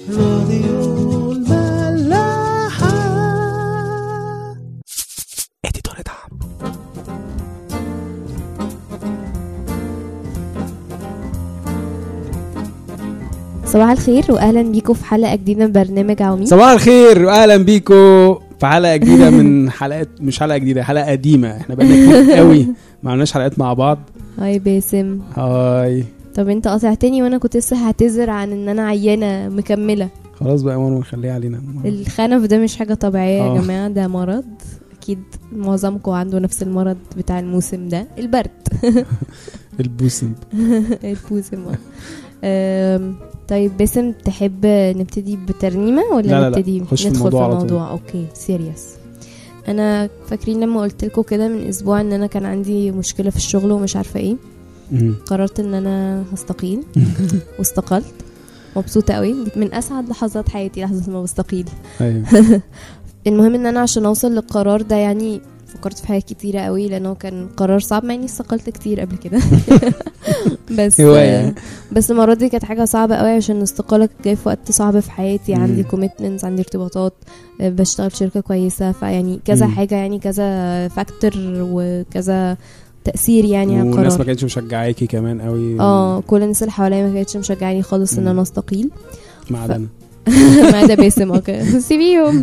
راديو الملاحة اديتور دعم صباح الخير واهلا بيكم في حلقه جديده من برنامج عواميد صباح الخير واهلا بيكم في حلقة جديدة من حلقات مش حلقة جديدة حلقة قديمة احنا بقالنا كتير قوي ما عملناش حلقات مع بعض هاي باسم هاي طب انت قاطعتني وانا كنت لسه هعتذر عن ان انا عيانه مكمله خلاص بقى ماما نخليها علينا الخنف ده مش حاجه طبيعيه اه. يا جماعه ده مرض اكيد معظمكم عنده نفس المرض بتاع الموسم ده البرد البوسم البوسم اه. أم، طيب باسم تحب نبتدي بترنيمه ولا لا، لا، لا. نبتدي خش في ندخل الموضوع في على طول. الموضوع اوكي سيريس انا فاكرين لما قلت لكم كده من اسبوع ان انا كان عندي مشكله في الشغل ومش عارفه ايه مم. قررت ان انا هستقيل واستقلت مبسوطه قوي دي من اسعد لحظات حياتي لحظه ما بستقيل ايوه المهم ان انا عشان اوصل للقرار ده يعني فكرت في حاجات كتيرة قوي لانه كان قرار صعب مع اني استقلت كتير قبل كده بس هواية. بس المره دي كانت حاجه صعبه قوي عشان الاستقاله كانت جايه في وقت صعب في حياتي مم. عندي كوميتمنتس عندي ارتباطات آه، بشتغل في شركه كويسه فيعني كذا مم. حاجه يعني كذا فاكتور وكذا تاثير يعني على والناس ما القرار كانتش مشجعاكي كمان قوي اه كل الناس اللي حواليا ما كانتش مشجعاني خالص ان مم. انا استقيل ما عدا انا ما عدا باسم اوكي سيبيهم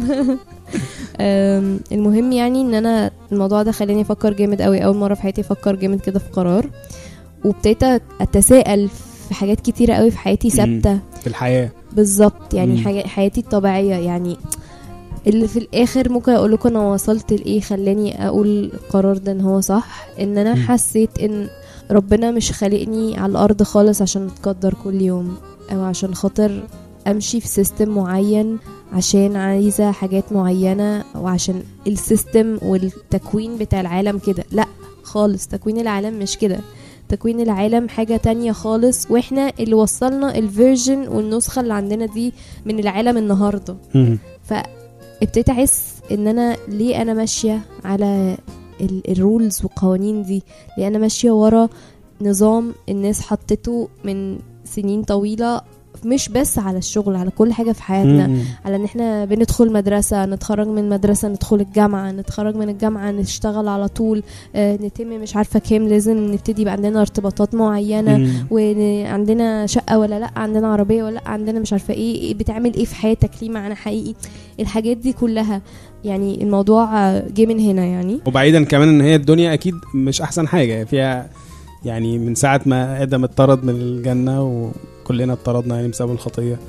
أم، المهم يعني ان انا الموضوع ده خلاني افكر جامد قوي اول مره في حياتي افكر جامد كده في قرار وابتديت اتساءل في حاجات كتيره قوي في حياتي ثابته في الحياة بالظبط يعني مم. حاجة حياتي الطبيعيه يعني اللي في الاخر ممكن اقول لكم انا وصلت لايه خلاني اقول القرار ده ان هو صح ان انا مم. حسيت ان ربنا مش خالقني على الارض خالص عشان اتقدر كل يوم او عشان خاطر امشي في سيستم معين عشان عايزه حاجات معينه وعشان السيستم والتكوين بتاع العالم كده لا خالص تكوين العالم مش كده تكوين العالم حاجة تانية خالص واحنا اللي وصلنا الفيرجن والنسخة اللي عندنا دي من العالم النهاردة مم. فابتديت احس ان انا ليه انا ماشيه على الرولز والقوانين دي ليه انا ماشيه ورا نظام الناس حطته من سنين طويله مش بس على الشغل على كل حاجه في حياتنا مم. على ان احنا بندخل مدرسة نتخرج من مدرسة ندخل الجامعة نتخرج من الجامعة نشتغل على طول آه، نتم مش عارفة كام لازم نبتدي يبقى عندنا ارتباطات معينة مم. وعندنا شقه ولا لا عندنا عربيه ولا لا عندنا مش عارفه ايه إيه بتعمل ايه في حياتك ليه معنى حقيقي الحاجات دي كلها يعني الموضوع آه، جه من هنا يعني وبعيدا كمان ان هي الدنيا اكيد مش احسن حاجه فيها يعني من ساعه ما ادم اتطرد من الجنه وكلنا اتطردنا يعني بسبب الخطيه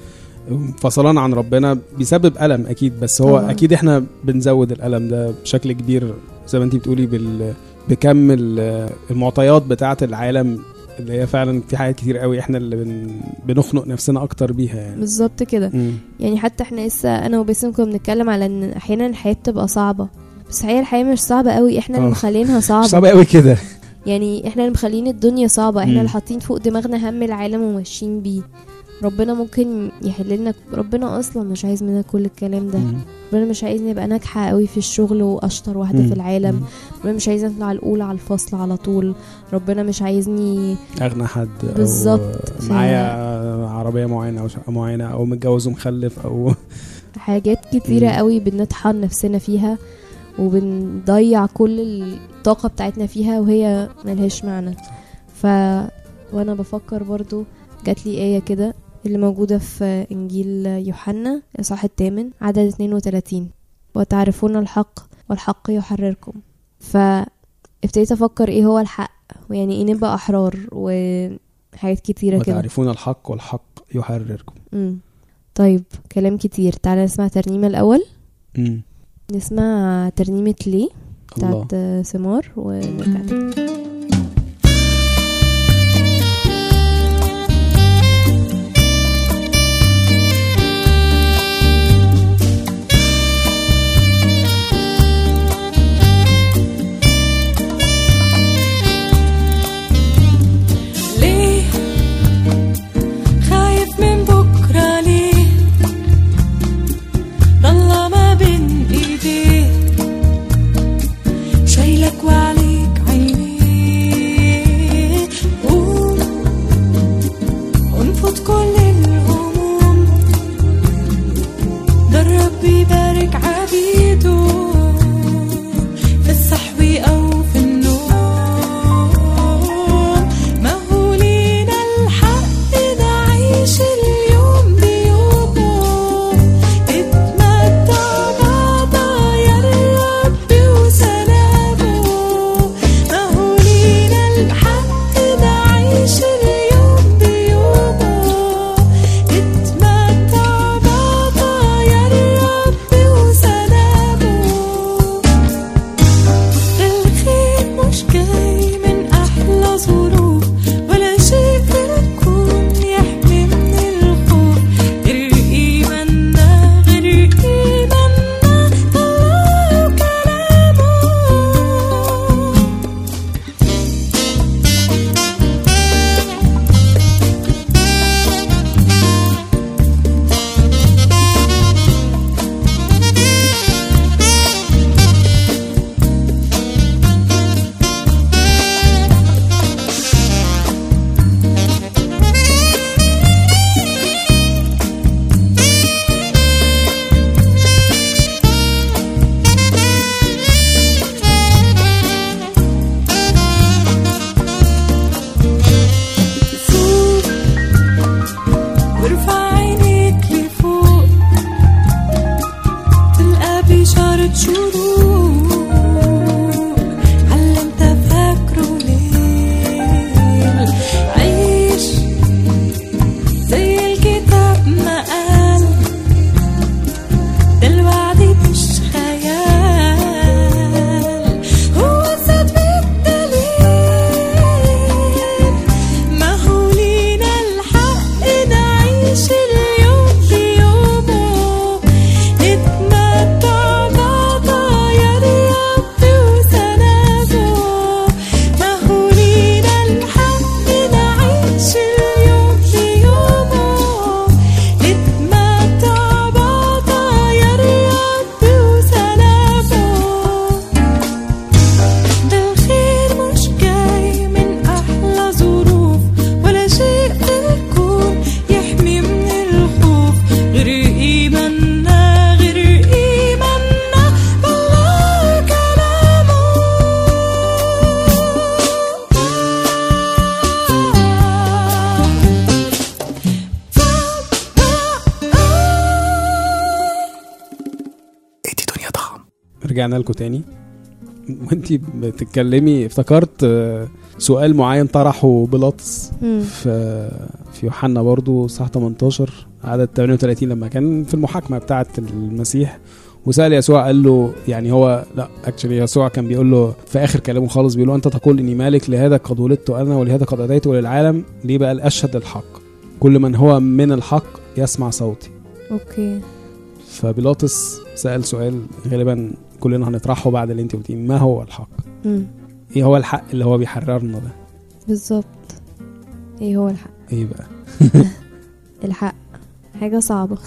فصلان عن ربنا بيسبب الم اكيد بس هو طبعاً. اكيد احنا بنزود الالم ده بشكل كبير زي ما انت بتقولي بال بكم ال- المعطيات بتاعه العالم اللي هي فعلا في حاجات كتير قوي احنا اللي بن... بنخنق نفسنا اكتر بيها يعني بالظبط كده مم. يعني حتى احنا لسه انا وباسم كنا بنتكلم على ان احيانا الحياه بتبقى صعبه بس الحقيقه الحياه مش صعبه قوي احنا اللي آه. مخلينها مش صعبه صعب قوي كده يعني احنا اللي مخلين الدنيا صعبه احنا مم. اللي حاطين فوق دماغنا هم العالم وماشيين بيه ربنا ممكن يحل لنا ربنا اصلا مش عايز منا كل الكلام ده مم. ربنا مش عايزني ابقى ناجحه قوي في الشغل واشطر واحده مم. في العالم مم. ربنا مش عايزني اطلع الاولى على الفصل على طول ربنا مش عايزني اغنى حد او بالظبط. ف- معايا عربيه معينه او شقه معينه او متجوز ومخلف او حاجات كتيره مم. قوي بنطحن نفسنا فيها وبنضيع كل الطاقه بتاعتنا فيها وهي ملهاش معنى ف وانا بفكر برضو جات لي ايه كده اللي موجوده في انجيل يوحنا الاصحاح الثامن عدد 32 وتعرفون الحق والحق يحرركم فابتديت افكر ايه هو الحق ويعني ايه نبقى احرار وحاجات كتيره كده وتعرفون الحق والحق يحرركم مم. طيب كلام كتير تعالى نسمع ترنيمة الأول مم. نسمع ترنيمة ليه الله بتاعت سمار ونرجع تاني ليه خايف من بكرة ليه ضل ما بين ايديك شايلك وعليك عينيك شروق على انت فاكره ليل عيش زي الكتاب ما قال ده الوعد مش خيال هو ثبت دليل ما هو لينا الحق نعيش اليوم بيومه نتمتع بعطايا رياض وسلامه ما هو لينا الحق نعيش اليوم بيومه نتمتع بعطايا رياض وسلامه ده الخير مش جاي من أحلى ظروف ولا شيء في الكون يحمي من الخوف غير إيماننا غير إيماننا بالله كلامه ادي دنيا طعم رجعنا لكم تاني وانتي بتتكلمي افتكرت آه، سؤال معين طرحه بيلاطس مم. في في يوحنا برضو صح 18 عدد 38 لما كان في المحاكمه بتاعه المسيح وسال يسوع قال له يعني هو لا اكشلي يسوع كان بيقول له في اخر كلامه خالص بيقول له انت تقول اني مالك لهذا قد ولدت انا ولهذا قد اتيت للعالم ليه بقى الاشهد الحق كل من هو من الحق يسمع صوتي اوكي فبيلاطس سال سؤال غالبا كلنا هنطرحه بعد اللي انت قلتيه ما هو الحق مم. ايه هو الحق اللي هو بيحررنا ده بالظبط ايه هو الحق ايه بقى الحق حاجة صعبة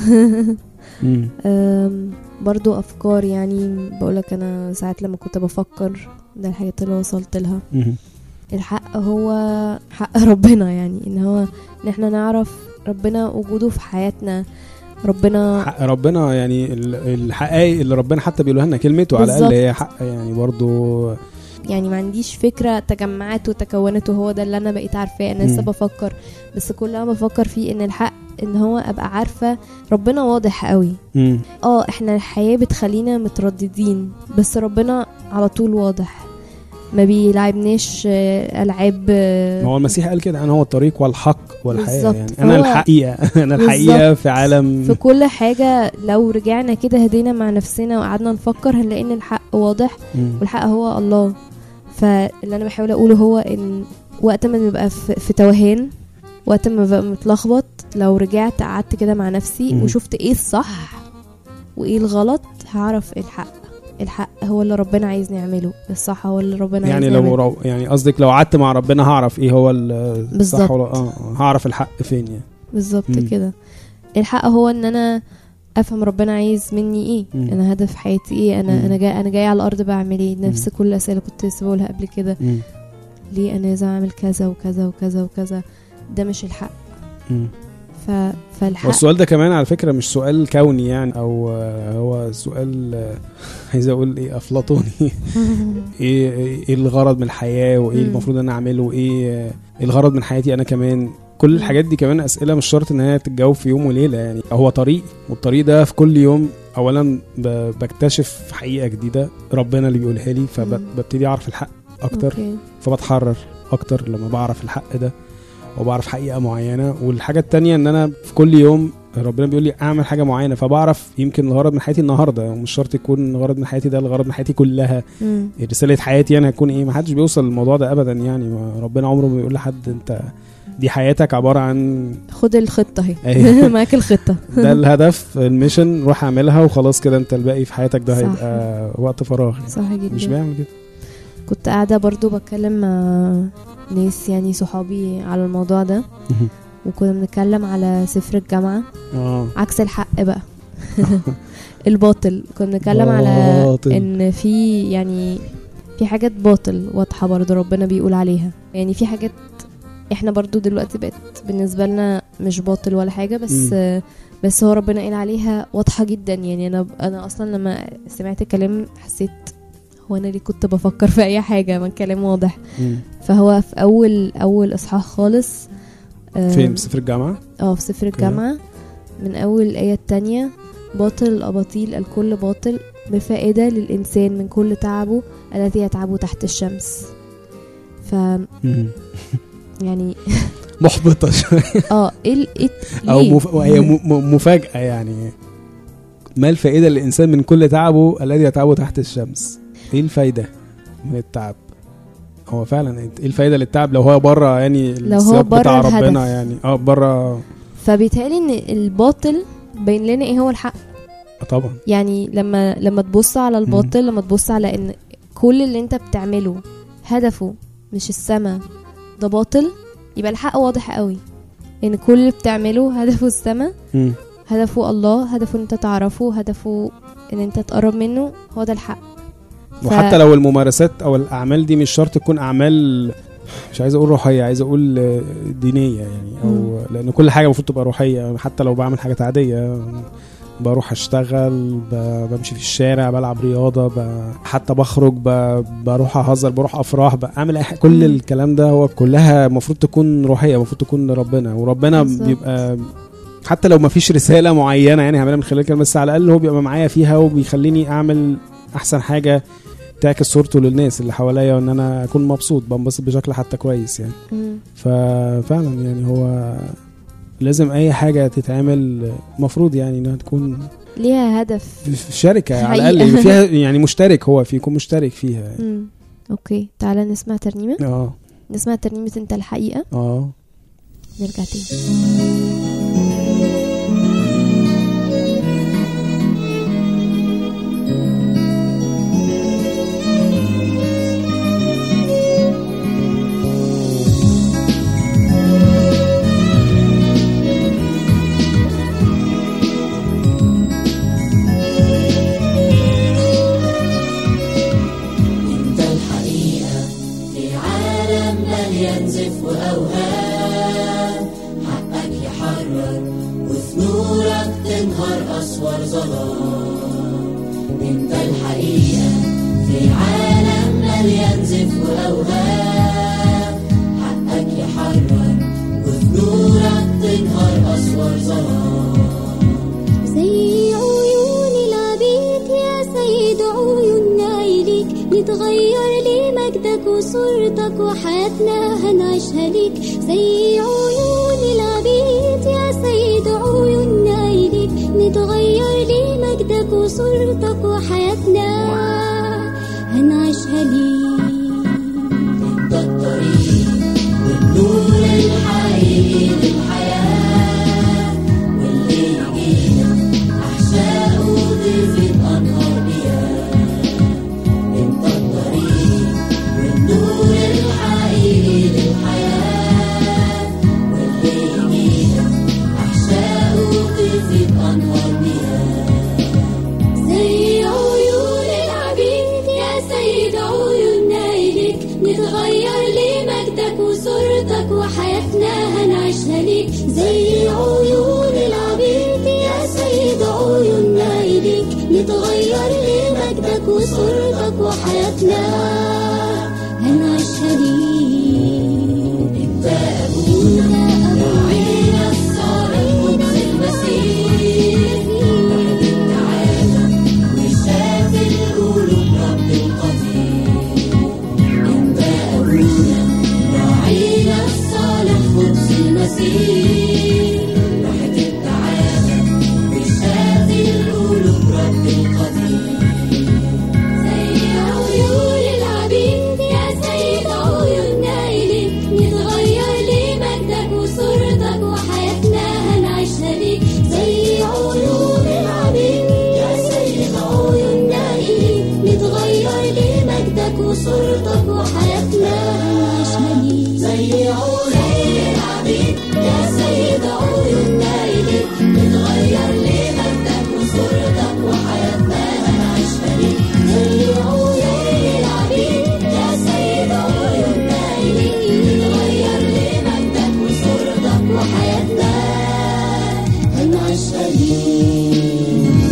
مم. أم، برضو أفكار يعني بقولك أنا ساعات لما كنت بفكر ده الحاجات اللي وصلت لها مم. الحق هو حق ربنا يعني ان هو ان احنا نعرف ربنا وجوده في حياتنا ربنا حق ربنا يعني ال- الحقائق اللي ربنا حتى بيقولها لنا كلمته على الاقل بالظبط. هي حق يعني برضو يعني ما عنديش فكرة تجمعت وتكونت وهو ده اللي انا بقيت عارفاه انا لسه مم. بفكر بس كل اللي انا بفكر فيه ان الحق ان هو ابقى عارفة ربنا واضح قوي مم. اه احنا الحياة بتخلينا مترددين بس ربنا على طول واضح ما بيلعبناش آه، العاب آه، ما هو المسيح قال كده انا هو الطريق والحق والحياه بالظبط. يعني انا فهو- الحقيقه انا الحقيقه في عالم في كل حاجة لو رجعنا كده هدينا مع نفسنا وقعدنا نفكر هنلاقي ان الحق واضح مم. والحق هو الله فاللي انا بحاول اقوله هو ان وقت ما ببقى في, في توهان وقت ما ببقى متلخبط لو رجعت قعدت كده مع نفسي مم. وشفت ايه الصح وايه الغلط هعرف إيه الحق الحق هو اللي ربنا عايزني اعمله الصح هو اللي ربنا يعني عايزني لو اعمله رو... يعني قصدك لو قعدت مع ربنا هعرف ايه هو ال- الصح بالظبط. ولا اه آه، هعرف الحق فين يعني بالظبط مم. كده الحق هو ان انا افهم ربنا عايز مني ايه مم. انا هدف حياتي ايه انا مم. انا جاي انا جاي على الارض بعمل ايه نفس كل الاسئله اللي كنت لسه بقولها قبل كده مم. ليه انا لازم اعمل كذا وكذا وكذا وكذا ده مش الحق مم. ف... فالحق والسؤال ده كمان على فكره مش سؤال كوني يعني او آه، هو سؤال آه، عايز اقول ايه افلاطوني ايه ايه الغرض من الحياه وايه مم. المفروض انا اعمله وايه آه، الغرض من حياتي انا كمان كل الحاجات دي كمان اسئله مش شرط ان هي تتجاوب في يوم وليله يعني هو طريق والطريق ده في كل يوم اولا ب- بكتشف حقيقه جديده ربنا اللي بيقولها لي مم. فببتدي اعرف الحق اكتر أوكي. فبتحرر اكتر لما بعرف الحق ده وبعرف حقيقه معينه والحاجه التانية ان انا في كل يوم ربنا بيقول لي اعمل حاجه معينه فبعرف يمكن الغرض من حياتي النهارده ومش شرط يكون الغرض من حياتي ده الغرض من حياتي كلها مم. رساله حياتي انا هتكون ايه ما حدش بيوصل للموضوع ده ابدا يعني ما ربنا عمره ما بيقول لحد انت دي حياتك عباره عن خد الخطه اهي أيوة. معاك الخطه ده الهدف الميشن روح اعملها وخلاص كده انت الباقي في حياتك ده صح. هيبقى وقت فراغ يعني. صح جدا مش بعمل كده كنت قاعده برضو بتكلم مع ناس يعني صحابي على الموضوع ده وكنا بنتكلم على سفر الجامعه اه عكس الحق بقى الباطل كنا بنتكلم على باطل. ان في يعني في حاجات باطل واضحه برضو ربنا بيقول عليها يعني في حاجات احنا برضو دلوقتي بقت بالنسبه لنا مش باطل ولا حاجه بس بس هو ربنا قال عليها واضحه جدا يعني انا انا اصلا لما سمعت الكلام حسيت هو انا ليه كنت بفكر في اي حاجه ما الكلام واضح مم. فهو في اول اول اصحاح خالص آم، فين في سفر الجامعه اه في سفر اوكي. الجامعة من أول الآية التانية باطل الأباطيل الكل باطل بفائدة للإنسان من كل تعبه الذي يتعبه تحت الشمس ف مم. يعني محبطه شويه اه ايه ال- إيه او ليه؟ مف... هي م... م- مفاجاه يعني ما الفائده للانسان من كل تعبه الذي يتعبه تحت الشمس ايه الفايده من التعب هو فعلا ايه الفايده للتعب لو هو بره يعني لو هو السياق بره بتاع الهدف. ربنا يعني اه بره فبيتهيألي ان الباطل باين لنا ايه هو الحق طبعا يعني لما لما تبص على الباطل لما تبص على ان كل اللي انت بتعمله هدفه مش السما ده باطل يبقى الحق واضح قوي ان كل اللي بتعمله هدفه السما مم. هدفه الله هدفه ان انت تعرفه هدفه ان انت تقرب منه هو ده الحق ف- وحتى لو الممارسات او الاعمال دي مش شرط تكون اعمال مش عايز اقول روحيه عايز اقول آه، دينيه يعني او مم. لان كل حاجه المفروض تبقى روحيه حتى لو بعمل حاجات عاديه بروح اشتغل ب- بمشي في الشارع بلعب رياضه ب... حتى بخرج ب... بروح اهزر بروح افراح بعمل اي حاجه كل مم. الكلام ده هو كلها المفروض تكون روحيه المفروض تكون ربنا وربنا بالظبط. بيبقى حتى لو ما فيش رساله معينه يعني هعملها من خلال الكلام بس على الاقل هو بيبقى معايا فيها وبيخليني اعمل احسن حاجه تعكس صورته للناس اللي حواليا وان انا اكون مبسوط بنبسط بشكل حتى كويس يعني مم. ففعلا يعني هو لازم اي حاجه تتعمل المفروض يعني انها تكون ليها هدف في في شركه على حقيقة. الاقل يبقى فيها يعني مشترك هو في يكون مشترك فيها يعني. مم. اوكي تعالى نسمع ترنيمة اه نسمع ترنيمة انت الحقيقة اه نرجع تاني انت الحقيقة في عالم مليان زف وأوهام حقك يحرر وفي نورك تنهار أسوار ظلام انت الحقيقة في عالم مليان زف وأوهام حقك يحرر وفي نورك تنهار أسوار ظلام زي عيون العبيد يا سيد عيوننا إليك نتغير لمجدك وصورتك وحياتنا هنعيشها ليك زي عيون العبيد يا سيد عيوننا إليك نتغير لمجدك وصورتك وحياتنا هنعيشها ليك انت الطريق والنور الحقيقي للحياة واللي يجينا أحشائه تفيض أنهار مياه انت الطريق والنور الحقيقي للحياة واللي يجينا أحشائه تفيض أنهار مياه زي عيون العبيد يا سيد عيوننا إليك نتغير لمجدك وصورتك وحياتنا هنعيشها ليك زي عيون العبيد يا سيد عيوننا إليك نتغير لمجدك وصورتك وحياتنا هنعيشها ليك انت أبونا راعينا الصالح قدس المسيح واحد التعالى وشاف القلوب رب القدير انت أبونا راعينا الصالح قدس المسيح واحد التعالى وشاف القلوب رب القدير زي عيون العبيد يا سيد عيوننا إليك نتغير لمجدك وصورتك وحياتنا هنعيشها ليك زي عيون العبيد يا سيد عيوننا إليك نتغير لمجدك وصورتك وحياتنا هنعيشها ليك زي عيون العبيد يا سيد عيوننا إليك نتغير لمجدك وصورتك وحياتنا هنعيشها ليك زي عيون العبيد يا سيد عيوننا إليك نتغير لمجدك وصورتك وحياتنا هنعيشها ليك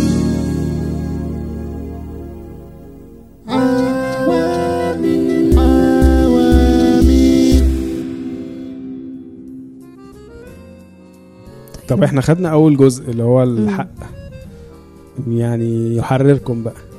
طب احنا خدنا اول جزء اللي هو الحق يعني يحرركم بقى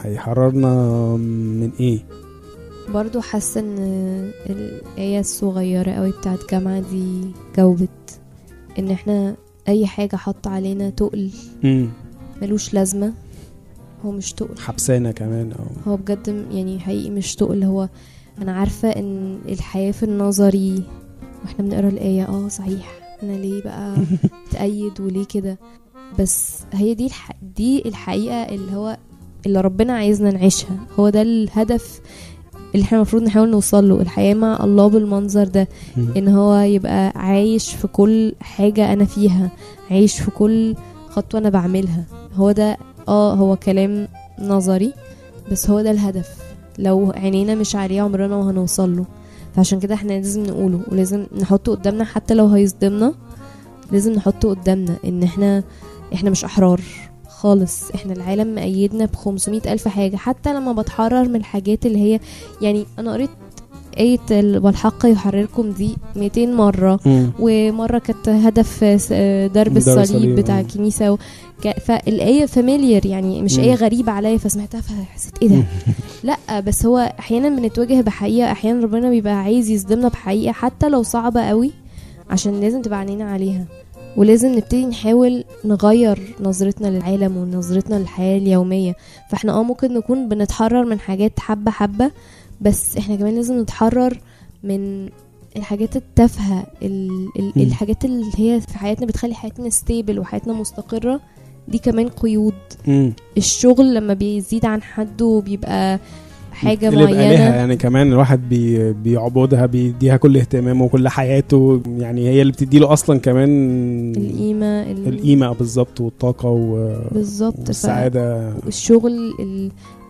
هيحررنا من ايه برضو حاسة ان الآية الصغيرة قوي بتاعت جامعة دي جاوبت ان احنا اي حاجة حط علينا تقل مم. ملوش لازمة هو مش تقل حبسانة كمان او هو بجد م- يعني حقيقي مش تقل هو انا عارفة ان الحياة في النظري واحنا بنقرا الآية اه صحيح انا ليه بقى تأيد وليه كده بس هي دي الح... دي الحقيقة اللي هو اللي ربنا عايزنا نعيشها هو ده الهدف اللي احنا المفروض نحاول نوصل له الحياة مع الله بالمنظر ده مم. ان هو يبقى عايش في كل حاجة انا فيها عايش في كل خطوة انا بعملها هو ده اه هو كلام نظري بس هو ده الهدف لو عينينا مش عليه عمرنا ما هنوصل له فعشان كده احنا لازم نقوله ولازم نحطه قدامنا حتى لو هيصدمنا لازم نحطه قدامنا ان احنا احنا مش احرار خالص احنا العالم مأيدنا ب 500 الف حاجة حتى لما بتحرر من الحاجات اللي هي يعني انا قريت آية ال- والحق يحرركم دي 200 مرة مم. ومرة كانت هدف س- درب درب الصليب الصليب، بتاع آه. الكنيسة و... ك- فالآية فاميليار يعني مش مم. آية غريبة عليا فسمعتها فحسيت ايه ده لا بس هو احيانا بنتواجه بحقيقة احيانا ربنا بيبقى عايز يصدمنا بحقيقة حتى لو صعبة قوي عشان لازم تبقى عينينا عليها ولازم نبتدي نحاول نغير نظرتنا للعالم ونظرتنا للحياة اليومية فاحنا اه ممكن نكون بنتحرر من حاجات حبة حبة بس احنا كمان لازم نتحرر من الحاجات التافهة ال- ال- مم. الحاجات اللي هي في حياتنا بتخلي حياتنا ستيبل وحياتنا مستقرة دي كمان قيود مم. الشغل لما بيزيد عن حده وبيبقى حاجة اللي بقى لها معينة يعني كمان الواحد بي بيعبدها بيديها كل اهتمامه وكل حياته يعني هي اللي بتديله اصلا كمان القيمة ال- القيمة بالظبط والطاقة و... بالظبط ف- والسعادة الشغل ال-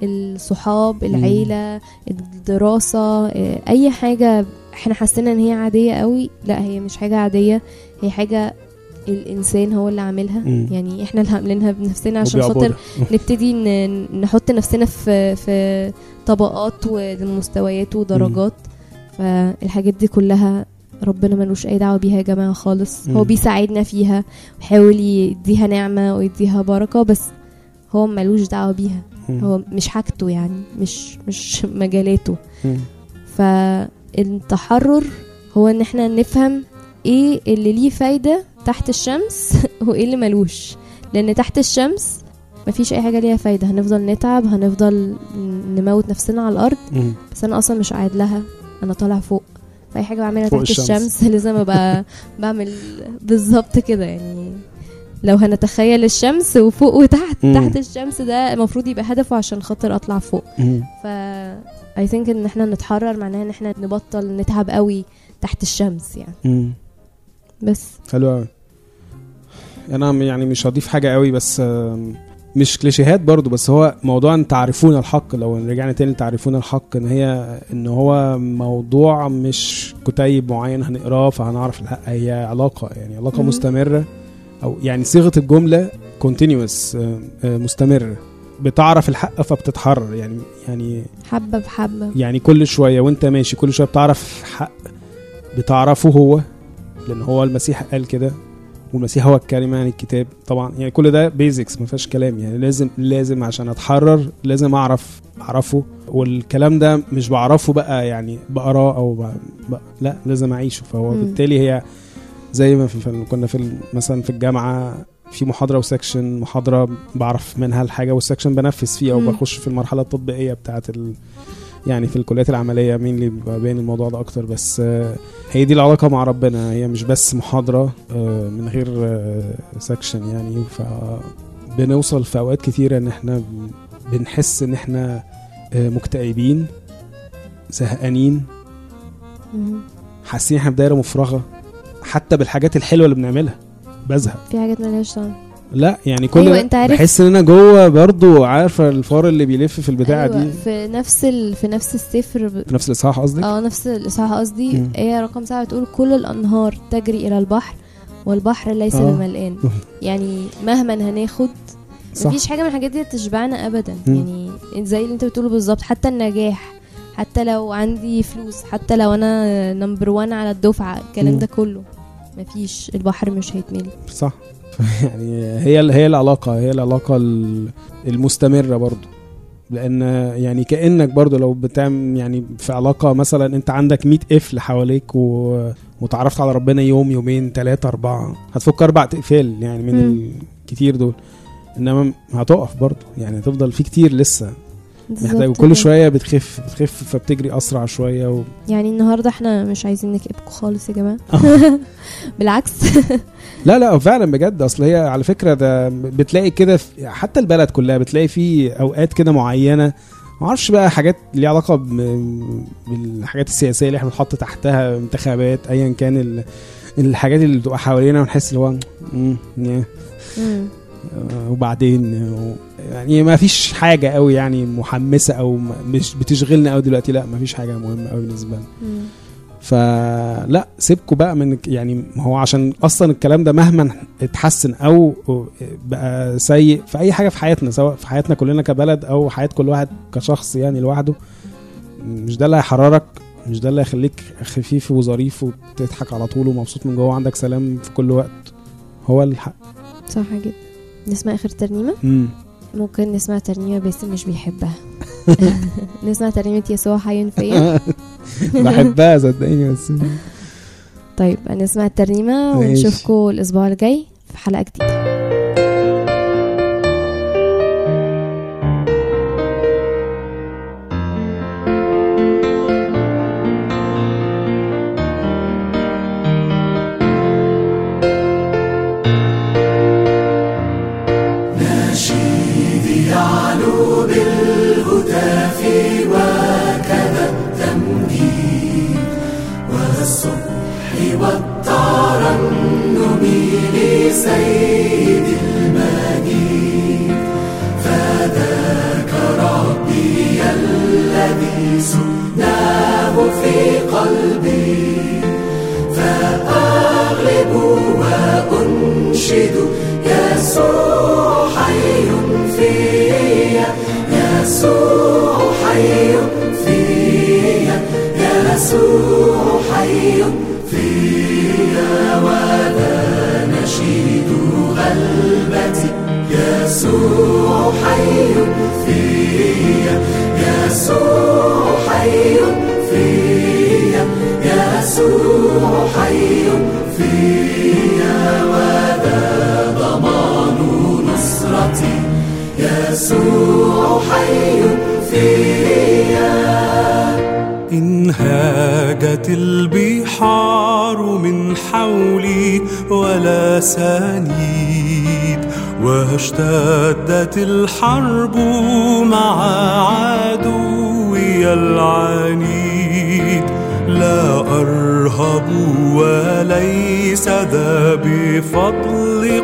الصحاب العيلة الدراسة آه، أي حاجة احنا حاسين ان هي عادية قوي لا هي مش حاجة عادية هي حاجة الإنسان هو اللي عاملها مم. يعني احنا اللي عاملينها بنفسنا عشان خاطر وبيعبدها. نبتدي ن- نحط نفسنا في في طبقات ومستويات ودرجات فالحاجات دي كلها ربنا ملوش اي دعوه بيها يا جماعه خالص هو مم. بيساعدنا فيها ويحاول يديها نعمه ويديها بركه بس هو ملوش دعوه بيها مم. هو مش حاجته يعني مش مش مجالاته مم. فالتحرر هو ان احنا نفهم ايه اللي ليه فايده تحت الشمس وايه اللي ملوش لان تحت الشمس مفيش اي حاجه ليها فايده هنفضل نتعب هنفضل نموت نفسنا على الارض مم. بس انا اصلا مش قاعد لها انا طالع فوق فاي حاجه بعملها فوق تحت الشمس. الشمس, لازم ابقى بعمل بالظبط كده يعني لو هنتخيل الشمس وفوق وتحت مم. تحت الشمس ده المفروض يبقى هدفه عشان خاطر اطلع فوق مم. ف I think ان احنا نتحرر معناها ان احنا نبطل نتعب قوي تحت الشمس يعني مم. بس حلو قوي انا م- يعني مش هضيف حاجه قوي بس آم، مش كليشيهات برضو بس هو موضوع ان تعرفون الحق لو رجعنا تاني لتعرفون الحق ان هي ان هو موضوع مش كتيب معين هنقراه فهنعرف الحق هي علاقه يعني علاقه مم. مستمره او يعني صيغه الجمله كونتينيوس مستمره بتعرف الحق فبتتحرر يعني يعني حبه بحبه يعني كل شويه وانت ماشي كل شويه بتعرف حق بتعرفه هو لان هو المسيح قال كده والمسيح هو الكلمه يعني الكتاب طبعا يعني كل ده بيزكس ما فيهاش كلام يعني لازم لازم عشان اتحرر لازم اعرف اعرفه والكلام ده مش بعرفه بقى يعني بقراه او ب... ب... لا لازم اعيشه فهو مم. بالتالي هي زي ما في في- كنا في ال- مثلا في الجامعه في محاضره وسكشن محاضره بعرف منها الحاجه والسكشن بنفذ فيه او مم. بخش في المرحله التطبيقيه بتاعه ال... يعني في الكليات العمليه مين اللي بيبقى باين الموضوع ده اكتر بس آه، هي دي العلاقه مع ربنا هي مش بس محاضره آه، من غير سكشن يعني ف بنوصل في اوقات كتيره ان احنا بنحس ان احنا آه، مكتئبين زهقانين مم. حاسين احنا في دايره مفرغه حتى بالحاجات الحلوه اللي بنعملها بزهق في حاجات ملهاش طعم لا يعني كل أيوة، ده أنت عارف- بحس ان انا جوه برضو عارفه الفار اللي بيلف في البتاعه أيوة دي في نفس ال... في نفس السفر ب... في نفس الاصحاح قصدك اه نفس الاصحاح قصدي مم. هي رقم سبعة بتقول كل الانهار تجري الى البحر والبحر ليس آه. بملئان يعني مهما هناخد صح. مفيش حاجه من الحاجات دي تشبعنا ابدا مم. يعني زي اللي انت بتقوله بالظبط حتى النجاح حتى لو عندي فلوس حتى لو انا نمبر وان على الدفعه الكلام مم. ده كله مفيش البحر مش هيتملي صح يعني هي هي العلاقه هي العلاقه ال- المستمره برضو لان يعني كانك برضو لو بتعمل يعني في علاقه مثلا انت عندك 100 قفل حواليك و... وتعرفت على ربنا يوم يومين ثلاثة أربعة هتفك أربع تقفال يعني من مم. الكتير دول إنما هتقف برضو يعني هتفضل في كتير لسه محتاج بالظبط وكل كده. شوية بتخف بتخف فبتجري أسرع شوية و... يعني النهارده احنا مش عايزين نكئبكم خالص يا جماعه بالعكس لا لا فعلا بجد اصل هي على فكره ده بتلاقي كده في- حتى البلد كلها بتلاقي في اوقات كده معينه ما اعرفش بقى حاجات ليها علاقه ب- بالحاجات السياسيه اللي احنا بنحط تحتها انتخابات ايا كان ال- الحاجات اللي بتبقى حوالينا ونحس اللي هو مم، ياه، مم. آه، وبعدين آه، يعني ما فيش حاجه قوي يعني محمسه او م- مش بتشغلنا قوي دلوقتي لا ما فيش حاجه مهمه قوي بالنسبه لنا مم. فلا سيبكوا بقى من يعني ما هو عشان اصلا الكلام ده مهما اتحسن او بقى سيء في اي حاجه في حياتنا سواء في حياتنا كلنا كبلد او حياه كل واحد كشخص يعني لوحده مش ده اللي هيحررك مش ده اللي هيخليك خفيف وظريف وتضحك على طول ومبسوط من جوه عندك سلام في كل وقت هو الحق صح جدا نسمع اخر ترنيمه مم. ممكن نسمع ترنيمه باسم مش بيحبها نسمع ترنيمه يسوع حي فيا بحبها صدقيني بس طيب هنسمع الترنيمه ماشي. ونشوفكم الاسبوع الجاي في حلقه جديده إن هاجت البحار من حولي ولا سنيد واشتدت الحرب مع عدوي العنيد لا أرهب وليس ذا بفضل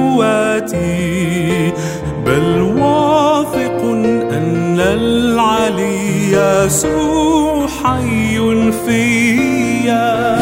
قوتي بل واثق أن العلي يسوع حي فيا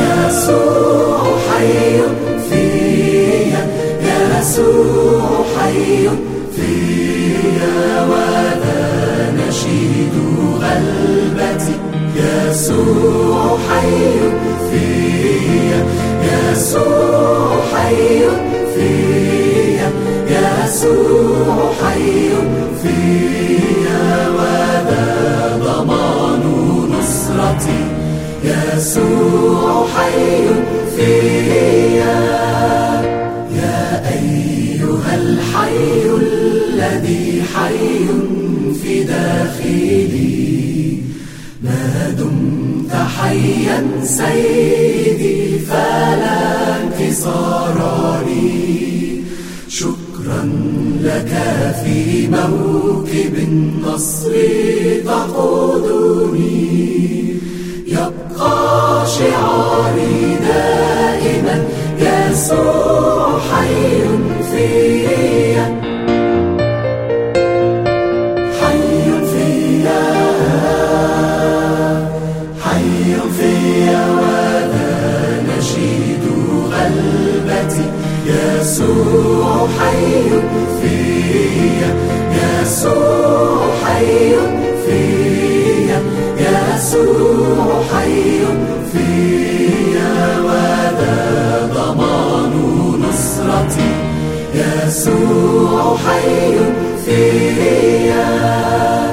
يسوع حي فيا